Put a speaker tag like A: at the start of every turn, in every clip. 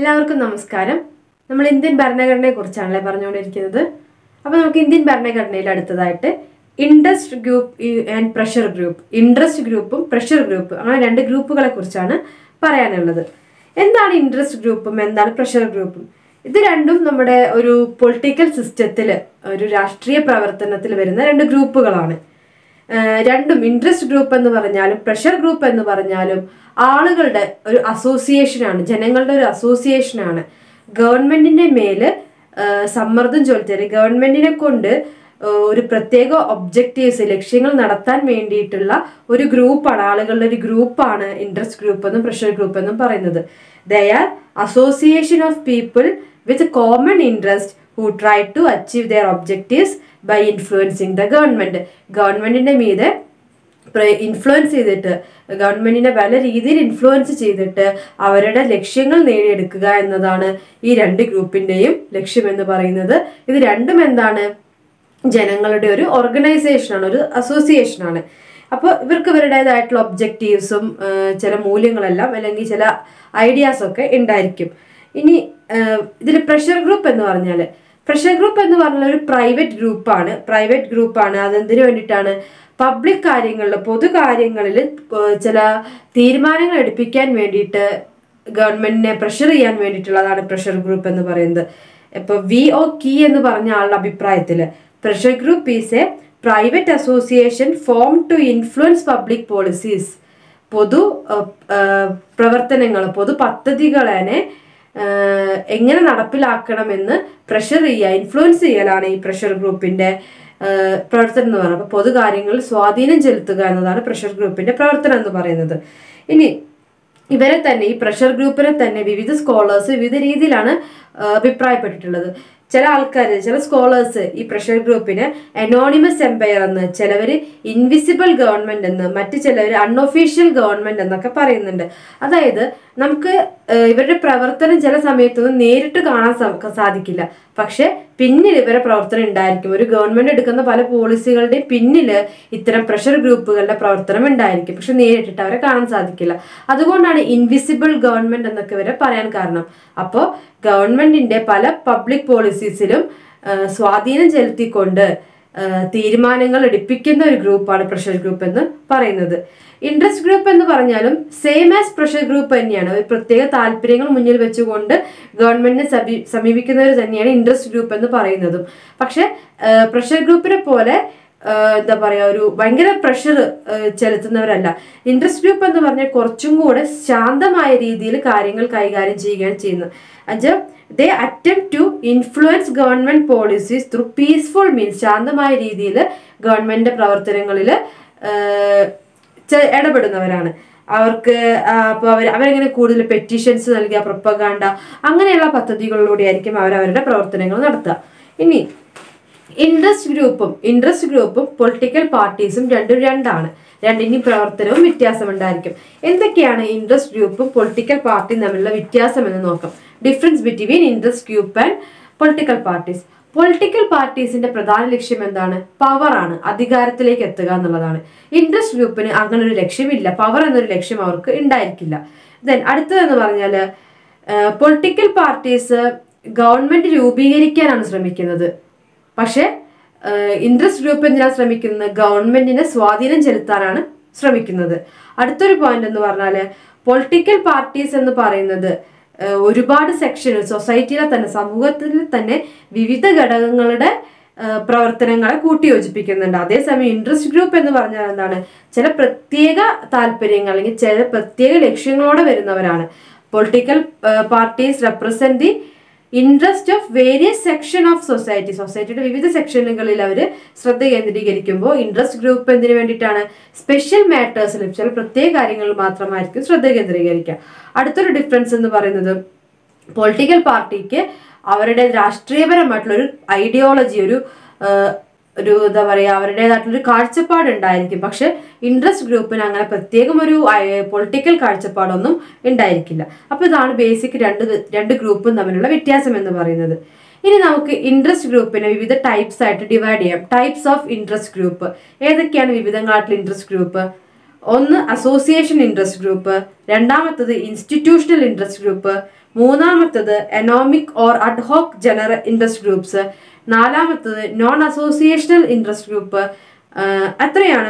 A: എല്ലാവർക്കും നമസ്കാരം നമ്മൾ ഇന്ത്യൻ ഭരണഘടനയെ കുറിച്ചാണല്ലേ പറഞ്ഞുകൊണ്ടിരിക്കുന്നത് അപ്പോൾ നമുക്ക് ഇന്ത്യൻ ഭരണഘടനയിൽ അടുത്തതായിട്ട് interest group and pressure group interest ഗ്രൂപ്പും പ്രഷർ ഗ്രൂപ്പ് അങ്ങനെ രണ്ട് ഗ്രൂപ്പുകളെ കുറിച്ചാണ് പറയാനുള്ളത് എന്താണ് ഇൻട്രസ്റ്റ് ഗ്രൂപ്പും എന്താണ് പ്രഷർ ഗ്രൂപ്പും ഇത് രണ്ടും നമ്മുടെ ഒരു പൊളിറ്റിക്കൽ സിസ്റ്റത്തിൽ ഒരു രാഷ്ട്രീയ പ്രവർത്തനത്തിൽ വരുന്ന രണ്ട് ഗ്രൂപ്പുകളാണ് ഏഹ് രണ്ടും ഇൻട്രസ്റ്റ് ഗ്രൂപ്പ് എന്ന് പറഞ്ഞാലും പ്രഷർ ഗ്രൂപ്പ് എന്ന് പറഞ്ഞാലും ആളുകളുടെ ഒരു അസോസിയേഷനാണ് ജനങ്ങളുടെ ഒരു അസോസിയേഷനാണ് ഗവൺമെന്റിന്റെ മേല് ഏഹ് സമ്മർദ്ദം ചെലുത്തിയത് ഗവൺമെന്റിനെ കൊണ്ട് ഏഹ് ഒരു പ്രത്യേക ഒബ്ജക്റ്റീവ്സ് ലക്ഷ്യങ്ങൾ നടത്താൻ വേണ്ടിയിട്ടുള്ള ഒരു ഗ്രൂപ്പാണ് ആളുകളുടെ ഒരു ഗ്രൂപ്പാണ് ഇൻട്രസ്റ്റ് ഗ്രൂപ്പ് എന്നും പ്രഷർ ഗ്രൂപ്പ് എന്നും പറയുന്നത് the are association of people with common interest who try to achieve their objectives by influencing the government ഗവൺമെന്റിന്റെ മീതെ ഇൻഫ്ലുവൻസ് ചെയ്തിട്ട് ഗവൺമെന്റിനെ പല രീതിയിൽ ഇൻഫ്ലുവൻസ് ചെയ്തിട്ട് അവരുടെ ലക്ഷ്യങ്ങൾ നേടിയെടുക്കുക എന്നതാണ് ഈ രണ്ട് ഗ്രൂപ്പിന്റെയും ലക്ഷ്യം എന്ന് പറയുന്നത് ഇത് രണ്ടും എന്താണ് ജനങ്ങളുടെ ഒരു ഓർഗനൈസേഷനാണ് ഒരു അസോസിയേഷനാണ് അപ്പോൾ ഇവർക്ക് ഇവരുടേതായിട്ടുള്ള ഒബ്ജക്റ്റീവ്സും ചില മൂല്യങ്ങളെല്ലാം അല്ലെങ്കിൽ ചില ഐഡിയാസ് ഒക്കെ ഉണ്ടായിരിക്കും ഇനി ഇതിൽ പ്രഷർ ഗ്രൂപ്പ് എന്ന് പറഞ്ഞാൽ പ്രഷർ ഗ്രൂപ്പ് എന്ന് പറഞ്ഞാൽ ഒരു പ്രൈവറ്റ് ഗ്രൂപ്പാണ് പ്രൈവറ്റ് ഗ്രൂപ്പാണ് അതെന്തിനു വേണ്ടിയിട്ടാണ് പബ്ലിക് കാര്യങ്ങളിൽ പൊതു കാര്യങ്ങളിൽ ചില തീരുമാനങ്ങൾ എടുപ്പിക്കാൻ വേണ്ടിയിട്ട് ഗവൺമെന്റിനെ പ്രഷർ ചെയ്യാൻ വേണ്ടിയിട്ടുള്ളതാണ് പ്രഷർ ഗ്രൂപ്പ് എന്ന് പറയുന്നത് ഇപ്പൊ വി ഒ കീ എന്ന് പറഞ്ഞ ആളുടെ അഭിപ്രായത്തിൽ pressure group is a private association form to influence public policies പൊതു പ്രവർത്തനങ്ങൾ പൊതു പദ്ധതികളെ എങ്ങനെ നടപ്പിലാക്കണമെന്ന് പ്രഷർ ചെയ്യുക ഇൻഫ്ലുവൻസ് ചെയ്യലാണ് ഈ പ്രഷർ ഗ്രൂപ്പിന്റെ പ്രവർത്തനം എന്ന് പറയുന്നത് അപ്പോൾ പൊതു കാര്യങ്ങളിൽ സ്വാധീനം ചെലുത്തുക എന്നതാണ് പ്രഷർ ഗ്രൂപ്പിന്റെ പ്രവർത്തനം എന്ന് പറയുന്നത് ഇനി ഇവരെ തന്നെ ഈ പ്രഷർ ഗ്രൂപ്പിനെ തന്നെ വിവിധ സ്കോളേഴ്സ് വിവിധ രീതിയിലാണ് അഭിപ്രായപ്പെട്ടിട്ടുള്ളത് ചില ആൾക്കാർ ചില സ്കോളേഴ്സ് ഈ പ്രഷർ ഗ്രൂപ്പിന് അനോണിമസ് എംപയർ എന്ന് ചിലവർ ഇൻവിസിബിൾ ഗവൺമെന്റ് എന്ന് മറ്റു ചിലവർ അൺഒഫീഷ്യൽ ഗവൺമെന്റ് എന്നൊക്കെ പറയുന്നുണ്ട് അതായത് നമുക്ക് ഇവരുടെ പ്രവർത്തനം ചില സമയത്തൊന്നും നേരിട്ട് കാണാൻ സാധിക്കില്ല പക്ഷെ പിന്നിൽ ഇവരുടെ പ്രവർത്തനം ഉണ്ടായിരിക്കും ഒരു ഗവൺമെന്റ് എടുക്കുന്ന പല പോളിസികളുടെയും പിന്നിൽ ഇത്തരം പ്രഷർ ഗ്രൂപ്പുകളുടെ പ്രവർത്തനം ഉണ്ടായിരിക്കും പക്ഷെ നേരിട്ടിട്ട് അവരെ കാണാൻ സാധിക്കില്ല അതുകൊണ്ടാണ് ഇൻവിസിബിൾ ഗവൺമെന്റ് എന്നൊക്കെ ഇവരെ പറയാൻ കാരണം അപ്പോൾ ഗവൺമെന്റിന്റെ പല പബ്ലിക് പോളിസീസിലും സ്വാധീനം ചെലുത്തിക്കൊണ്ട് തീരുമാനങ്ങൾ എടുപ്പിക്കുന്ന ഒരു ഗ്രൂപ്പാണ് പ്രഷർ ഗ്രൂപ്പ് എന്ന് പറയുന്നത് ഇൻട്രസ്റ്റ് ഗ്രൂപ്പ് എന്ന് പറഞ്ഞാലും സെയിം ആസ് പ്രഷർ ഗ്രൂപ്പ് തന്നെയാണ് ഒരു പ്രത്യേക താല്പര്യങ്ങൾ മുന്നിൽ വെച്ചുകൊണ്ട് ഗവൺമെന്റിനെ സമീപിക്കുന്നവർ തന്നെയാണ് ഇൻട്രസ്റ്റ് ഗ്രൂപ്പ് എന്ന് പറയുന്നതും പക്ഷെ പ്രഷർ ഗ്രൂപ്പിനെ പോലെ എന്താ പറയുക ഒരു ഭയങ്കര പ്രഷർ ചെലുത്തുന്നവരല്ല ഇൻട്രസ്റ്റ് ഗ്രൂപ്പ് എന്ന് പറഞ്ഞാൽ കുറച്ചും കൂടെ ശാന്തമായ രീതിയിൽ കാര്യങ്ങൾ കൈകാര്യം ചെയ്യുകയാണ് ചെയ്യുന്നത് അത് they attempt to influence government policies through peaceful means ശാന്തമായ രീതിയിൽ ഗവൺമെന്റിന്റെ പ്രവർത്തനങ്ങളിൽ ഇടപെടുന്നവരാണ് അവർക്ക് അപ്പോൾ അവർ അവരെങ്ങനെ കൂടുതൽ പെറ്റീഷൻസ് നൽകുക പ്രൊപ്പഗാണ്ട അങ്ങനെയുള്ള പദ്ധതികളിലൂടെ ആയിരിക്കും അവർ അവരുടെ പ്രവർത്തനങ്ങൾ നടത്തുക ഇനി ഇൻട്രസ്റ്റ് ഗ്രൂപ്പും ഇൻട്രസ്റ്റ് ഗ്രൂപ്പും പൊളിറ്റിക്കൽ പാർട്ടീസും രണ്ടും രണ്ടാണ് രണ്ടിൻ്റെയും പ്രവർത്തനവും വ്യത്യാസമുണ്ടായിരിക്കും എന്തൊക്കെയാണ് ഇൻട്രസ്റ്റ് ഗ്രൂപ്പും പൊളിറ്റിക്കൽ പാർട്ടിയും തമ്മിലുള്ള വ്യത്യാസം എന്ന് നോക്കാം difference between interest group and political parties political പാർട്ടീസിന്റെ പ്രധാന ലക്ഷ്യം എന്താണ് പവർ ആണ് അധികാരത്തിലേക്ക് എത്തുക എന്നുള്ളതാണ് ഇൻട്രസ്റ്റ് ഗ്രൂപ്പിന് അങ്ങനെ ഒരു ലക്ഷ്യമില്ല പവർ എന്നൊരു ലക്ഷ്യം അവർക്ക് ഉണ്ടായിരിക്കില്ല ദെൻ അടുത്തതെന്ന് പറഞ്ഞാൽ പൊളിറ്റിക്കൽ പാർട്ടീസ് ഗവൺമെന്റ് രൂപീകരിക്കാനാണ് ശ്രമിക്കുന്നത് പക്ഷേ ഇൻട്രസ്റ്റ് ഗ്രൂപ്പ് എന്തിനാണ് ശ്രമിക്കുന്നത് ഗവൺമെന്റിനെ സ്വാധീനം ചെലുത്താനാണ് ശ്രമിക്കുന്നത് അടുത്തൊരു പോയിന്റ് എന്ന് പറഞ്ഞാൽ പൊളിറ്റിക്കൽ പാർട്ടീസ് എന്ന് പറയുന്നത് ഒരുപാട് സെക്ഷനുകൾ സൊസൈറ്റിയിലെ തന്നെ സമൂഹത്തിൽ തന്നെ വിവിധ ഘടകങ്ങളുടെ പ്രവർത്തനങ്ങളെ കൂട്ടിയോജിപ്പിക്കുന്നുണ്ട് അതേസമയം ഇൻട്രസ്റ്റ് ഗ്രൂപ്പ് എന്ന് പറഞ്ഞാൽ എന്താണ് ചില പ്രത്യേക താല്പര്യങ്ങൾ അല്ലെങ്കിൽ ചില പ്രത്യേക ലക്ഷ്യങ്ങളോടെ വരുന്നവരാണ് political parties represent the interest of various section of society സൊസൈറ്റിയുടെ വിവിധ സെക്ഷനുകളിൽ അവർ ശ്രദ്ധ കേന്ദ്രീകരിക്കുമ്പോൾ ഇൻട്രസ്റ്റ് ഗ്രൂപ്പ് എന്തിനു വേണ്ടിയിട്ടാണ് സ്പെഷ്യൽ മാറ്റേഴ്സിൽ ചില പ്രത്യേക കാര്യങ്ങളിൽ മാത്രമായിരിക്കും ശ്രദ്ധ കേന്ദ്രീകരിക്കുക അടുത്തൊരു ഡിഫറൻസ് എന്ന് പറയുന്നത് പൊളിറ്റിക്കൽ പാർട്ടിക്ക് അവരുടെ രാഷ്ട്രീയപരമായിട്ടുള്ള ഒരു ഐഡിയോളജി ഒരു ഒരു എന്താ പറയുക അവരുടേതായിട്ടുള്ളൊരു കാഴ്ചപ്പാട് ഉണ്ടായിരിക്കും പക്ഷെ ഇൻട്രസ്റ്റ് ഗ്രൂപ്പിന് അങ്ങനെ പ്രത്യേകം ഒരു പൊളിറ്റിക്കൽ കാഴ്ചപ്പാടൊന്നും ഉണ്ടായിരിക്കില്ല അപ്പോൾ ഇതാണ് ബേസിക് രണ്ട് രണ്ട് ഗ്രൂപ്പും തമ്മിലുള്ള വ്യത്യാസം എന്ന് പറയുന്നത് ഇനി നമുക്ക് ഇൻട്രസ്റ്റ് ഗ്രൂപ്പിനെ വിവിധ ടൈപ്സ് ആയിട്ട് ഡിവൈഡ് ചെയ്യാം ടൈപ്സ് ഓഫ് ഇൻട്രസ്റ്റ് ഗ്രൂപ്പ് ഏതൊക്കെയാണ് വിവിധങ്ങളായിട്ടുള്ള ഇൻട്രസ്റ്റ് ഗ്രൂപ്പ് ഒന്ന് അസോസിയേഷൻ ഇൻട്രസ്റ്റ് ഗ്രൂപ്പ് രണ്ടാമത്തത് ഇൻസ്റ്റിറ്റ്യൂഷണൽ ഇൻട്രസ്റ്റ് ഗ്രൂപ്പ് മൂന്നാമത്തത് anomic or ad hoc general interest groups നാലാമത്തത് നോൺ അസോസിയേഷണൽ ഇൻട്രസ്റ്റ് ഗ്രൂപ്പ് അത്രയാണ്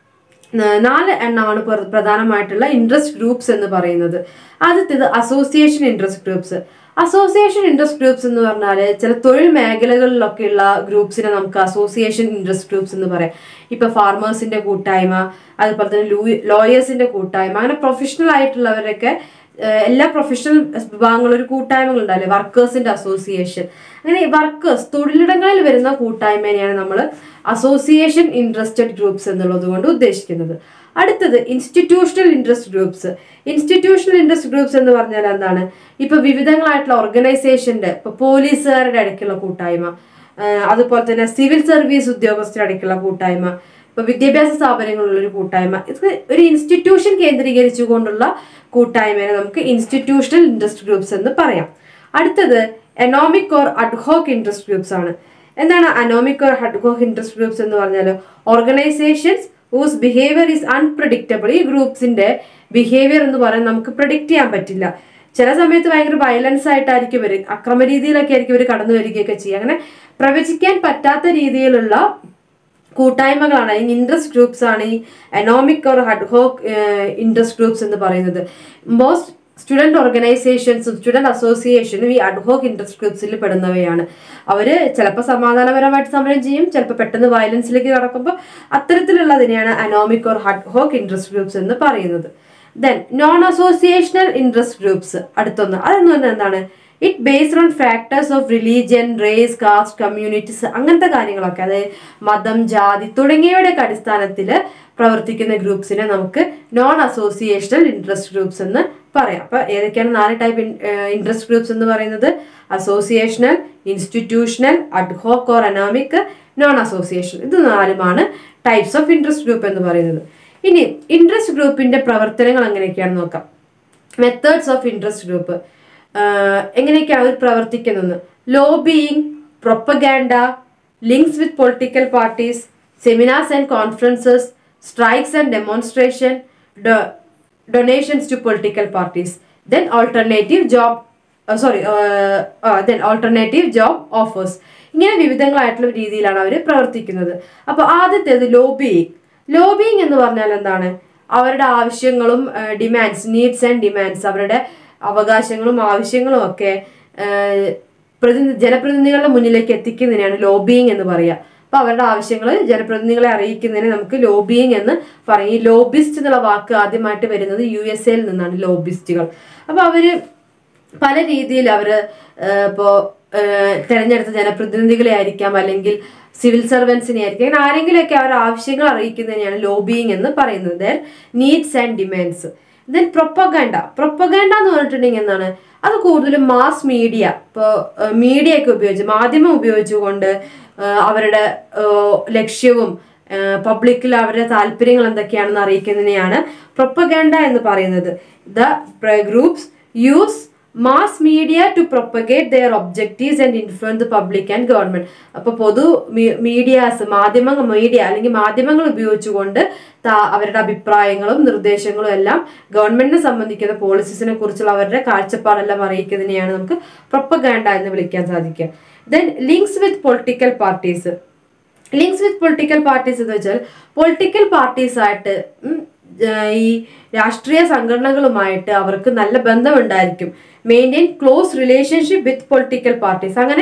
A: ന- നാല് എണ്ണമാണ് പ്ര- പ്രധാനമായിട്ടുള്ള ഇൻട്രസ്റ്റ് ഗ്രൂപ്പ്സ് എന്ന് പറയുന്നത് ആദ്യത്തേത് association interest groups association interest groups എന്ന് പറഞ്ഞാൽ ചില തൊഴിൽ മേഖലകളിലൊക്കെയുള്ള ഗ്രൂപ്പ്സിനെ നമുക്ക് അസോസിയേഷൻ ഇൻട്രസ്റ്റ് ഗ്രൂപ്പ്സ് എന്ന് പറയാം ഇപ്പൊ ഫാർമേഴ്സിന്റെ കൂട്ടായ്മ അതുപോലെ തന്നെ ലോയേഴ്സിന്റെ കൂട്ടായ്മ അങ്ങനെ പ്രൊഫഷണൽ ആയിട്ടുള്ളവരൊക്കെ ഏഹ് എല്ലാ പ്രൊഫഷണൽ വിഭാഗങ്ങളും ഒരു കൂട്ടായ്മകൾ ഉണ്ടാവില്ലേ വർക്കേഴ്സിന്റെ അസോസിയേഷൻ അങ്ങനെ വർക്കേഴ്സ് തൊഴിലിടങ്ങളിൽ വരുന്ന കൂട്ടായ്മേനെയാണ് നമ്മൾ അസോസിയേഷൻ ഇൻട്രസ്റ്റഡ് ഗ്രൂപ്പ്സ് എന്നുള്ളത് കൊണ്ട് ഉദ്ദേശിക്കുന്നത് അടുത്തത് institutional interest groups institutional interest groups എന്ന് പറഞ്ഞാൽ എന്താണ് ഇപ്പൊ വിവിധങ്ങളായിട്ടുള്ള ഓർഗനൈസേഷന്റെ ഇപ്പൊ പോലീസുകാരുടെ ഇടയ്ക്കുള്ള കൂട്ടായ്മ ആഹ് അതുപോലെ തന്നെ സിവിൽ സർവീസ് ഉദ്യോഗസ്ഥരുടെ ഇടയ്ക്കുള്ള കൂട്ടായ്മ ഇപ്പൊ വിദ്യാഭ്യാസ സ്ഥാപനങ്ങളുള്ള ഒരു കൂട്ടായ്മ ഇത് ഒരു ഇൻസ്റ്റിറ്റ്യൂഷൻ കേന്ദ്രീകരിച്ചുകൊണ്ടുള്ള കൂട്ടായ്മയെ നമുക്ക് ഇൻസ്റ്റിറ്റ്യൂഷണൽ ഇൻട്രസ്റ്റ് ഗ്രൂപ്പ്സ് എന്ന് പറയാം അടുത്തത് anomic or ad hoc interest groups ആണ് എന്താണ് anomic or ad hoc interest groups എന്ന് പറഞ്ഞാൽ organisations whose behaviour is unpredictable ഈ ഗ്രൂപ്പ്സിന്റെ ബിഹേവിയർ എന്ന് പറയുന്നത് നമുക്ക് പ്രഡിക്റ്റ് ചെയ്യാൻ പറ്റില്ല ചില സമയത്ത് ഭയങ്കര വയലൻസ് ആയിട്ടായിരിക്കും ഇവർ അക്രമ രീതിയിലൊക്കെ ആയിരിക്കും ഇവർ കടന്നു വരികയൊക്കെ ചെയ്യുക അങ്ങനെ പ്രവചിക്കാൻ പറ്റാത്ത രീതിയിലുള്ള കൂട്ടായ്മകളാണ് അല്ലെങ്കിൽ ഇൻട്രസ്റ്റ് ഗ്രൂപ്പ്സ് ആണ് ഈ anomic or ad hoc interest groups എന്ന് പറയുന്നത് മോസ്റ്റ് സ്റ്റുഡൻറ് ഓർഗനൈസേഷൻസും സ്റ്റുഡൻറ് അസോസിയേഷനും ഈ അഡ്ഹോക്ക് ഇൻട്രസ്റ്റ് ഗ്രൂപ്പ്സിൽ പെടുന്നവയാണ് അവർ ചിലപ്പോൾ സമാധാനപരമായിട്ട് സമരം ചെയ്യും ചിലപ്പോൾ പെട്ടെന്ന് വയലൻസിലേക്ക് കടക്കുമ്പോൾ അത്തരത്തിലുള്ളതിനെയാണ് anomic or ad hoc interest groups എന്ന് പറയുന്നത് then non associational interest groups അടുത്തൊന്ന് അതെന്ന് പറഞ്ഞാൽ എന്താണ് it based on factors of religion race caste communities അങ്ങനത്തെ കാര്യങ്ങളൊക്കെ അതായത് മതം ജാതി തുടങ്ങിയവയുടെയൊക്കെ അടിസ്ഥാനത്തിൽ പ്രവർത്തിക്കുന്ന ഗ്രൂപ്പ്സിനെ നമുക്ക് നോൺ അസോസിയേഷണൽ ഇൻട്രസ്റ്റ് ഗ്രൂപ്പ്സ് എന്ന് പറയാം അപ്പൊ ഏതൊക്കെയാണ് നാല് ടൈപ്പ് ഇൻട്രസ്റ്റ് ഗ്രൂപ്പ്സ് എന്ന് പറയുന്നത് associational institutional ad hoc or anomic non association ഇത് നാലുമാണ് ടൈപ്സ് ഓഫ് ഇൻട്രസ്റ്റ് ഗ്രൂപ്പ് എന്ന് പറയുന്നത് ഇനി ഇൻട്രസ്റ്റ് ഗ്രൂപ്പിന്റെ പ്രവർത്തനങ്ങൾ എങ്ങനെയൊക്കെയാണെന്ന് നോക്കാം മെത്തേഡ്സ് ഓഫ് ഇൻട്രസ്റ്റ് ഗ്രൂപ്പ് എങ്ങനെയൊക്കെയാണ് അവർ പ്രവർത്തിക്കുന്നത് lobbying propaganda links with political parties seminars and conferences strikes and demonstration donations to political parties then alternative job sorry then alternative job offers ഇങ്ങനെ വിവിധങ്ങളായിട്ടുള്ള രീതിയിലാണ് അവർ പ്രവർത്തിക്കുന്നത് അപ്പോൾ ആദ്യത്തേത് ലോബിയിങ് ലോബിയിങ് എന്ന് പറഞ്ഞാൽ എന്താണ് അവരുടെ ആവശ്യങ്ങളും ഡിമാൻഡ്സ് നീഡ്സ് ആൻഡ് ഡിമാൻഡ്സ് അവരുടെ അവകാശങ്ങളും ആവശ്യങ്ങളും ഒക്കെ ഏഹ്, പ്രതിനിധി ജനപ്രതിനിധികളുടെ മുന്നിലേക്ക് എത്തിക്കുന്നതിനാണ് ലോബിയിങ് എന്ന് പറയുക അപ്പൊ അവരുടെ ആവശ്യങ്ങൾ ജനപ്രതിനിധികളെ അറിയിക്കുന്നതിന് നമുക്ക് ലോബിയിങ് എന്ന് പറയും ഈ ലോബിസ്റ്റ് എന്നുള്ള വാക്ക് ആദ്യമായിട്ട് വരുന്നത് യു എസ് എയിൽ നിന്നാണ് ലോബിസ്റ്റുകൾ അപ്പൊ അവര് പല രീതിയിൽ അവര് ഏഹ്, ഇപ്പോ ഏഹ്, തെരഞ്ഞെടുത്ത ജനപ്രതിനിധികളെ ആയിരിക്കാം അല്ലെങ്കിൽ സിവിൽ സർവൻസിനെ ആയിരിക്കും അങ്ങനെ ആരെങ്കിലുമൊക്കെ അവരുടെ ആവശ്യങ്ങൾ അറിയിക്കുന്നതിനെയാണ് ലോബിയിങ് എന്ന് പറയുന്നത് needs and demands then propaganda propaganda എന്ന് പറഞ്ഞിട്ടുണ്ടെങ്കിൽ എന്താണ് അത് കൂടുതലും മാസ് മീഡിയ ഇപ്പോൾ മീഡിയ ഒക്കെ ഉപയോഗിച്ച് മാധ്യമം ഉപയോഗിച്ചുകൊണ്ട് ഏഹ്, അവരുടെ ഏഹ്, ലക്ഷ്യവും പബ്ലിക്കിൽ അവരുടെ താല്പര്യങ്ങൾ എന്തൊക്കെയാണെന്ന് അറിയിക്കുന്നതിനെയാണ് പ്രൊപ്പഗാൻഡ എന്ന് പറയുന്നത് the groups use mass media to propagate their objectives and influence the public and government അപ്പൊ പൊതു മീഡിയാസ് മാധ്യമങ്ങൾ മീഡിയ അല്ലെങ്കിൽ മാധ്യമങ്ങൾ ഉപയോഗിച്ചുകൊണ്ട് താ- അവരുടെ അഭിപ്രായങ്ങളും നിർദ്ദേശങ്ങളും എല്ലാം ഗവൺമെന്റിനെ സംബന്ധിക്കുന്ന പോളിസീസിനെ കുറിച്ചുള്ള അവരുടെ കാഴ്ചപ്പാടെല്ലാം അറിയിക്കുന്നതിനെയാണ് നമുക്ക് പ്രൊപ്പഗാൻഡ എന്ന് വിളിക്കാൻ സാധിക്കുക then links with political parties links with political parties എന്ന് വെച്ചാൽ പൊളിറ്റിക്കൽ പാർട്ടീസ് ആയിട്ട് ഉം, ഏർ ഈ രാഷ്ട്രീയ സംഘടനകളുമായിട്ട് അവർക്ക് നല്ല ബന്ധമുണ്ടായിരിക്കും maintain close relationship with political parties അങ്ങനെ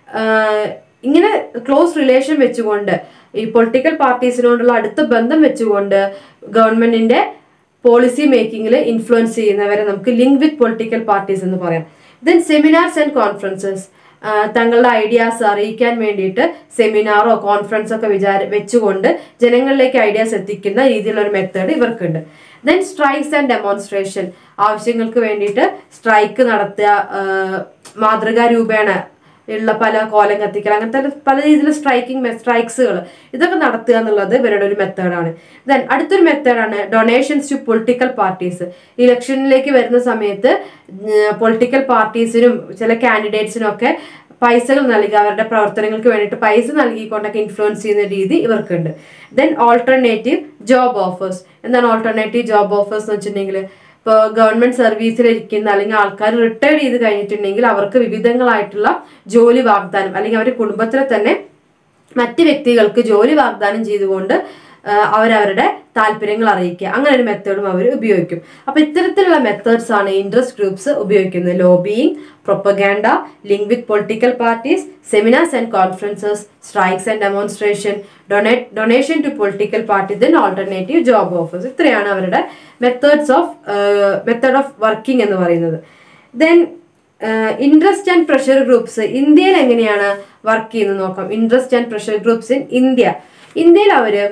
A: ഏർ, ഇങ്ങനെ ക്ലോസ് റിലേഷൻ വെച്ചുകൊണ്ട് ഈ പൊളിറ്റിക്കൽ പാർട്ടീസിനോടുള്ള അടുത്ത ബന്ധം വെച്ചുകൊണ്ട് ഗവൺമെന്റിന്റെ പോളിസി മേക്കിങ്ങിൽ ഇൻഫ്ലുവൻസ് ചെയ്യുന്നവരെ നമുക്ക് ലിങ്ക് വിത്ത് പൊളിറ്റിക്കൽ പാർട്ടീസ് എന്ന് പറയാം ദെൻ സെമിനാർസ് ആൻഡ് കോൺഫറൻസസ് തങ്ങളുടെ ഐഡിയാസ് അറിയിക്കാൻ വേണ്ടിയിട്ട് സെമിനാറോ കോൺഫറൻസോ ഒക്കെ വിചാര വെച്ചുകൊണ്ട് ജനങ്ങളിലേക്ക് ഐഡിയാസ് എത്തിക്കുന്ന രീതിയിലുള്ള ഒരു മെത്തേഡ് ഇവർക്കുണ്ട് ദെൻ സ്ട്രൈക്സ് ആൻഡ് ഡെമോൺസ്ട്രേഷൻ ആവശ്യങ്ങൾക്ക് വേണ്ടിയിട്ട് സ്ട്രൈക്ക് നടത്തുക ആ, മാതൃകാ രൂപേണ ഉള്ള പല കോലം കത്തിക്കൽ അങ്ങനത്തെ പല രീതിയിലുള്ള സ്ട്രൈക്കിംഗ് സ്ട്രൈക്സുകൾ ഇതൊക്കെ നടത്തുക എന്നുള്ളത് ഇവരുടെ ഒരു മെത്തേഡാണ് ദെൻ അടുത്തൊരു മെത്തേഡാണ് ഡൊണേഷൻസ് ടു പൊളിറ്റിക്കൽ പാർട്ടീസ് ഇലക്ഷനിലേക്ക് വരുന്ന സമയത്ത് പൊളിറ്റിക്കൽ പാർട്ടീസിനും ചില കാൻഡിഡേറ്റ്സിനും ഒക്കെ പൈസകൾ നൽകി അവരുടെ പ്രവർത്തനങ്ങൾക്ക് വേണ്ടിയിട്ട് പൈസ നൽകിക്കൊണ്ടൊക്കെ ഇൻഫ്ലുവൻസ് ചെയ്യുന്ന രീതി ഇവർക്കുണ്ട് ദെൻ ഓൾട്ടർനേറ്റീവ് ജോബ് ഓഫേഴ്സ് എന്താണ് ഓൾട്ടർനേറ്റീവ് ജോബ് ഓഫേഴ്സ് എന്ന് വെച്ചിട്ടുണ്ടെങ്കിൽ ഇപ്പോൾ ഗവൺമെന്റ് സർവീസിലിരിക്കുന്ന അല്ലെങ്കിൽ ആൾക്കാർ റിട്ടയർഡ് ചെയ്ത് കഴിഞ്ഞിട്ടുണ്ടെങ്കിൽ അവർക്ക് വിവിധങ്ങളായിട്ടുള്ള ജോലി വാഗ്ദാനം അല്ലെങ്കിൽ അവരുടെ കുടുംബത്തിലെ തന്നെ മറ്റ് വ്യക്തികൾക്ക് ജോലി വാഗ്ദാനം ചെയ്തുകൊണ്ട് ആ, അവരവരുടെ താല്പര്യങ്ങൾ അറിയിക്കുക അങ്ങനെ ഒരു മെത്തേഡും അവർ ഉപയോഗിക്കും അപ്പൊ ഇത്തരത്തിലുള്ള മെത്തേഡ്സ് ആണ് ഇൻട്രസ്റ്റ് ഗ്രൂപ്പ്സ് ഉപയോഗിക്കുന്നത് lobbying propaganda link with political parties seminars and conferences strikes and demonstration donate donation to political party then alternative job offers ഇത്രയാണ് അവരുടെ methods of method of working എന്ന് പറയുന്നത് then interest and pressure groups ഇന്ത്യയിൽ എങ്ങനെയാണ് work ചെയ്യുന്നത് നോക്കാം interest and pressure groups in India ഇന്ത്യയിൽ അവര്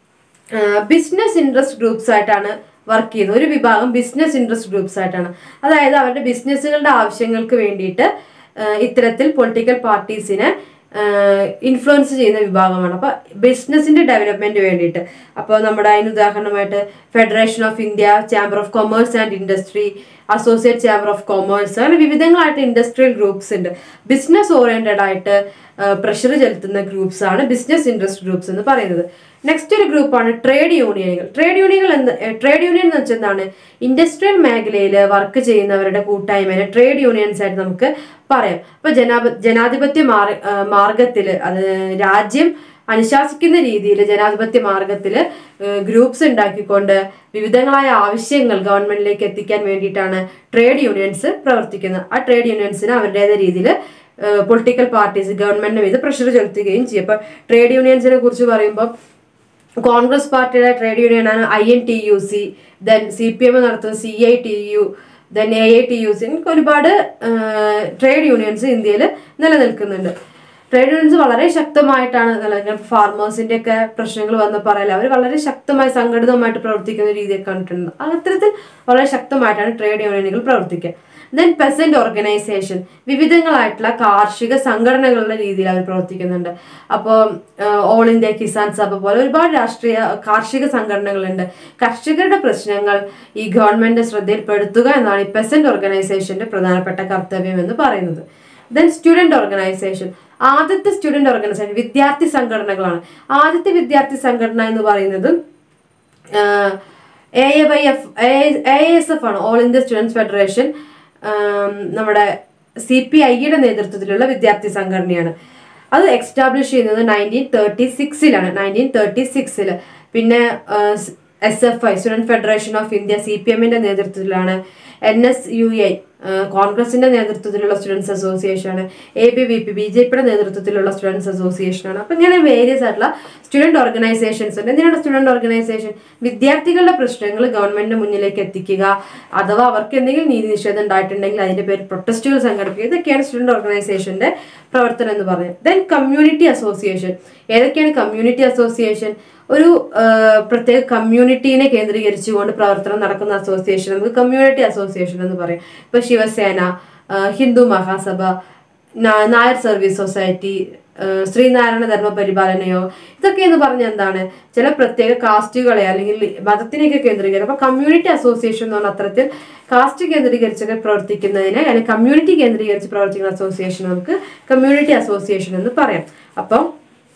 A: ബിസിനസ് ഇൻട്രസ്റ്റ് ഗ്രൂപ്പ്സ് ആയിട്ടാണ് വർക്ക് ചെയ്യുന്നത് ഒരു വിഭാഗം ബിസിനസ് ഇൻട്രസ്റ്റ് ഗ്രൂപ്പ്സ് ആയിട്ടാണ് അതായത് അവരുടെ ബിസിനസ്സുകളുടെ ആവശ്യങ്ങൾക്ക് വേണ്ടിയിട്ട് ആ, ഇത്തരത്തിൽ പൊളിറ്റിക്കൽ പാർട്ടീസിനെ ഇൻഫ്ലുവൻസ് ചെയ്യുന്ന വിഭാഗമാണ് അപ്പൊ ബിസിനസിന്റെ ഡെവലപ്മെന്റ് വേണ്ടിയിട്ട് അപ്പോൾ നമ്മുടെ അതിന് ഉദാഹരണമായിട്ട് federation of India chamber of commerce and industry associate chamber of commerce അങ്ങനെ വിവിധങ്ങളായിട്ട് ഇൻഡസ്ട്രിയൽ ഗ്രൂപ്പ്സ് ഉണ്ട് ബിസിനസ് ഓറിയന്റഡ് ആയിട്ട് പ്രഷർ ചെലുത്തുന്ന ഗ്രൂപ്പ്സ് ആണ് ബിസിനസ് ഇൻട്രസ്റ്റ് ഗ്രൂപ്പ്സ് എന്ന് പറയുന്നത് നെക്സ്റ്റ് ഒരു ഗ്രൂപ്പാണ് ട്രേഡ് യൂണിയനുകൾ ട്രേഡ് യൂണിയനുകൾ എന്ന് ട്രേഡ് യൂണിയൻ എന്ന് വെച്ചാൽ എന്താണ് ഇൻഡസ്ട്രിയൽ മേഖലയിൽ വർക്ക് ചെയ്യുന്നവരുടെ കൂട്ടായ്മയെ ട്രേഡ് യൂണിയൻസ് ആയിട്ട് നമുക്ക് പറയാം അപ്പൊ ജനാപ ജനാധിപത്യ മാർ മാർഗത്തിൽ അത് രാജ്യം അനുശാസിക്കുന്ന രീതിയിൽ ജനാധിപത്യ മാർഗത്തിൽ ഗ്രൂപ്പ്സ് ഉണ്ടാക്കിക്കൊണ്ട് വിവിധങ്ങളായ ആവശ്യങ്ങൾ ഗവൺമെന്റിലേക്ക് എത്തിക്കാൻ വേണ്ടിയിട്ടാണ് ട്രേഡ് യൂണിയൻസ് പ്രവർത്തിക്കുന്നത് ആ ട്രേഡ് യൂണിയൻസിന് അവരുടേതായ രീതിയിൽ പൊളിറ്റിക്കൽ പാർട്ടീസ് ഗവൺമെന്റിന് മീത് പ്രഷർ ചെലുത്തുകയും ചെയ്യും അപ്പൊ ട്രേഡ് യൂണിയൻസിനെ കുറിച്ച് പറയുമ്പോൾ കോൺഗ്രസ് പാർട്ടിയുടെ ട്രേഡ് യൂണിയനാണ് I N T U C then C P M നടത്തുന്ന C I T U then A I T U C ഒരുപാട് ട്രേഡ് യൂണിയൻസ് ഇന്ത്യയിൽ നിലനിൽക്കുന്നുണ്ട് ട്രേഡ് യൂണിയൻസ് വളരെ ശക്തമായിട്ടാണ് നിലനിൽക്കുന്നത് ഫാർമേഴ്സിന്റെ ഒക്കെ പ്രശ്നങ്ങൾ വന്ന് പറയല അവർ വളരെ ശക്തമായി സംഘടിതമായിട്ട് പ്രവർത്തിക്കുന്ന രീതിയൊക്കെ കണ്ടിട്ടുണ്ട് അത്തരത്തിൽ വളരെ ശക്തമായിട്ടാണ് ട്രേഡ് യൂണിയനുകൾ പ്രവർത്തിക്കുക ദെൻ പെസന്റ് ഓർഗനൈസേഷൻ വിവിധങ്ങളായിട്ടുള്ള കാർഷിക സംഘടനകളുടെ രീതിയിൽ അവർ പ്രവർത്തിക്കുന്നുണ്ട് അപ്പോൾ ഓൾ ഇന്ത്യ കിസാൻ സഭ പോലെ ഒരുപാട് രാഷ്ട്രീയ കാർഷിക സംഘടനകളുണ്ട് കർഷകരുടെ പ്രശ്നങ്ങൾ ഈ ഗവൺമെന്റ് ശ്രദ്ധയിൽപ്പെടുത്തുക എന്നാണ് ഈ പെസന്റ് ഓർഗനൈസേഷന്റെ പ്രധാനപ്പെട്ട കർത്തവ്യം എന്ന് പറയുന്നത് ദെൻ സ്റ്റുഡന്റ് ഓർഗനൈസേഷൻ ആദ്യത്തെ സ്റ്റുഡന്റ് ഓർഗനൈസേഷൻ വിദ്യാർത്ഥി സംഘടനകളാണ് ആദ്യത്തെ വിദ്യാർത്ഥി സംഘടന എന്ന് പറയുന്നത് A A Y F A S F ആണ് ഓൾ ഇന്ത്യ സ്റ്റുഡൻസ് ഫെഡറേഷൻ നമ്മുടെ സി പി ഐയുടെ നേതൃത്വത്തിലുള്ള വിദ്യാർത്ഥി സംഘടനയാണ് അത് എക്സ്റ്റാബ്ലിഷ് ചെയ്യുന്നത് നയൻറ്റീൻ തേർട്ടി സിക്സിലാണ് നയൻറ്റീൻ തേർട്ടി സിക്സിൽ പിന്നെ S F I student federation of India C P എമ്മിന്റെ നേതൃത്വത്തിലാണ് എൻ എസ് യു ഐ കോൺഗ്രസിന്റെ നേതൃത്വത്തിലുള്ള സ്റ്റുഡൻസ് അസോസിയേഷൻ ആണ് A B V P B J പിയുടെ നേതൃത്വത്തിലുള്ള സ്റ്റുഡൻസ് അസോസിയേഷൻ ആണ് അപ്പൊ ഇങ്ങനെ വേരിയസ് ആയിട്ടുള്ള സ്റ്റുഡന്റ് ഓർഗനൈസേഷൻസ് ഉണ്ട് എന്തിനാണ് സ്റ്റുഡന്റ് ഓർഗനൈസേഷൻ വിദ്യാർത്ഥികളുടെ പ്രശ്നങ്ങൾ ഗവൺമെന്റിന്റെ മുന്നിലേക്ക് എത്തിക്കുക അഥവാ അവർക്ക് എന്തെങ്കിലും നീതി നിഷേധം ഉണ്ടായിട്ടുണ്ടെങ്കിൽ അതിന്റെ പേര് പ്രൊട്ടസ്റ്റുകൾ സംഘടിപ്പിക്കുക ഇതൊക്കെയാണ് സ്റ്റുഡന്റ് ഓർഗനൈസേഷന്റെ പ്രവർത്തനം എന്ന് പറയുന്നത് ദെൻ കമ്മ്യൂണിറ്റി അസോസിയേഷൻ ഏതൊക്കെയാണ് കമ്മ്യൂണിറ്റി അസോസിയേഷൻ ഒരു ആ, പ്രത്യേക കമ്മ്യൂണിറ്റീനെ കേന്ദ്രീകരിച്ചുകൊണ്ട് പ്രവർത്തനം നടക്കുന്ന അസോസിയേഷൻ നമുക്ക് കമ്മ്യൂണിറ്റി അസോസിയേഷൻ എന്ന് പറയും ഇപ്പൊ ശിവസേന ആ, ഹിന്ദു മഹാസഭ നാ- നായർ സർവീസ് സൊസൈറ്റി ആ, ശ്രീനാരായണ ധർമ്മ പരിപാലനയോ ഇതൊക്കെ എന്ന് പറഞ്ഞാൽ എന്താണ് ചില പ്രത്യേക കാസ്റ്റുകളെ അല്ലെങ്കിൽ മതത്തിനെയൊക്കെ കേന്ദ്രീകരിക്കും അപ്പൊ കമ്മ്യൂണിറ്റി അസോസിയേഷൻ എന്ന് പറഞ്ഞ അത്തരത്തിൽ കാസ്റ്റ് കേന്ദ്രീകരിച്ചൊക്കെ പ്രവർത്തിക്കുന്നതിനെ അല്ലെങ്കിൽ കമ്മ്യൂണിറ്റി കേന്ദ്രീകരിച്ച് പ്രവർത്തിക്കുന്ന അസോസിയേഷൻ നമുക്ക് കമ്മ്യൂണിറ്റി അസോസിയേഷൻ എന്ന് പറയാം അപ്പം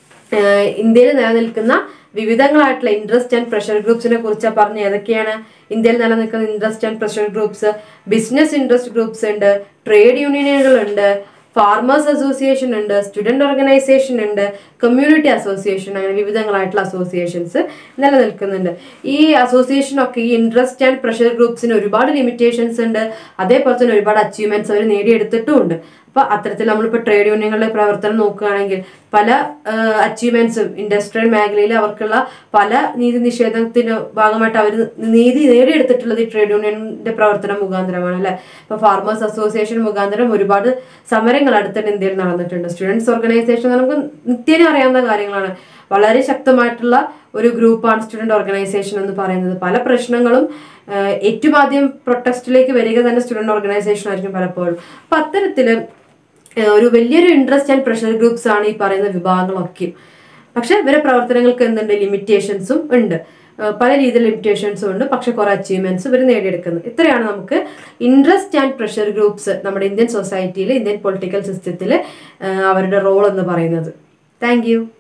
A: ഏഹ് ഇന്ത്യയിൽ നിലനിൽക്കുന്ന വിവിധങ്ങളായിട്ടുള്ള ഇൻട്രസ്റ്റ് ആൻഡ് പ്രഷർ ഗ്രൂപ്പ്സിനെ കുറിച്ച് പറഞ്ഞ ഏതൊക്കെയാണ് ഇന്ത്യയിൽ നിലനിൽക്കുന്ന interest and pressure groups business interest groups ഉണ്ട് ട്രേഡ് യൂണിയനുകൾ ഉണ്ട് ഫാർമേഴ്സ് അസോസിയേഷൻ ഉണ്ട് സ്റ്റുഡന്റ് ഓർഗനൈസേഷൻ ഉണ്ട് കമ്മ്യൂണിറ്റി അസോസിയേഷൻ അങ്ങനെ വിവിധങ്ങളായിട്ടുള്ള അസോസിയേഷൻസ് നിലനിൽക്കുന്നുണ്ട് ഈ അസോസിയേഷൻ ഒക്കെ ഈ ഇൻട്രസ്റ്റ് ആൻഡ് പ്രഷർ ഗ്രൂപ്പ്സിന് ഒരുപാട് ലിമിറ്റേഷൻസ് ഉണ്ട് അതേപോലെ തന്നെ ഒരുപാട് അച്ചീവ്മെന്റ്സ് അവർ നേടിയെടുത്തിട്ടും ഉണ്ട് അപ്പൊ അത്തരത്തിൽ നമ്മളിപ്പോൾ ട്രേഡ് യൂണിയനുകളുടെ പ്രവർത്തനം നോക്കുകയാണെങ്കിൽ പല അച്ചീവ്മെന്റ്സും ഇൻഡസ്ട്രിയൽ മേഖലയിൽ അവർക്കുള്ള പല നീതി നിഷേധത്തിന് ഭാഗമായിട്ട് അവർ നീതി നേടിയെടുത്തിട്ടുള്ളത് ഈ ട്രേഡ് യൂണിയന്റെ പ്രവർത്തനം മുഖാന്തരമാണ് അല്ലെ ഇപ്പൊ ഫാർമേഴ്സ് അസോസിയേഷൻ മുഖാന്തരം ഒരുപാട് സമരങ്ങൾ അടുത്തിടെ ഇന്ത്യയിൽ നടന്നിട്ടുണ്ട് സ്റ്റുഡൻസ് ഓർഗനൈസേഷൻ നമുക്ക് നിത്യേന അറിയാവുന്ന കാര്യങ്ങളാണ് വളരെ ശക്തമായിട്ടുള്ള ഒരു ഗ്രൂപ്പാണ് സ്റ്റുഡന്റ് ഓർഗനൈസേഷൻ എന്ന് പറയുന്നത് പല പ്രശ്നങ്ങളും ആഹ് ഏറ്റവും ആദ്യം പ്രൊട്ടസ്റ്റിലേക്ക് വരിക തന്നെ സ്റ്റുഡന്റ് ഓർഗനൈസേഷൻ ആയിരിക്കും പലപ്പോഴും അപ്പൊ അത്തരത്തില് ആഹ് ഒരു വലിയൊരു ഇൻട്രസ്റ്റ് ആൻഡ് പ്രഷർ ഗ്രൂപ്പ്സ് ആണ് ഈ പറയുന്ന വിഭാഗങ്ങളൊക്കെ പക്ഷെ ഇവരെ പ്രവർത്തനങ്ങൾക്ക് എന്തുണ്ട് ലിമിറ്റേഷൻസും ഉണ്ട് ആഹ് പല രീതിയിൽ ലിമിറ്റേഷൻസും ഉണ്ട് പക്ഷെ കുറെ അച്ചീവ്മെന്റ്സ് ഇവർ നേടിയെടുക്കുന്നത് ഇത്രയാണ് നമുക്ക് ഇൻട്രസ്റ്റ് ആൻഡ് പ്രഷർ ഗ്രൂപ്പ്സ് നമ്മുടെ ഇന്ത്യൻ സൊസൈറ്റിയിൽ ഇന്ത്യൻ പൊളിറ്റിക്കൽ സിസ്റ്റത്തിൽ അവരുടെ റോൾ എന്ന് പറയുന്നത് താങ്ക് യു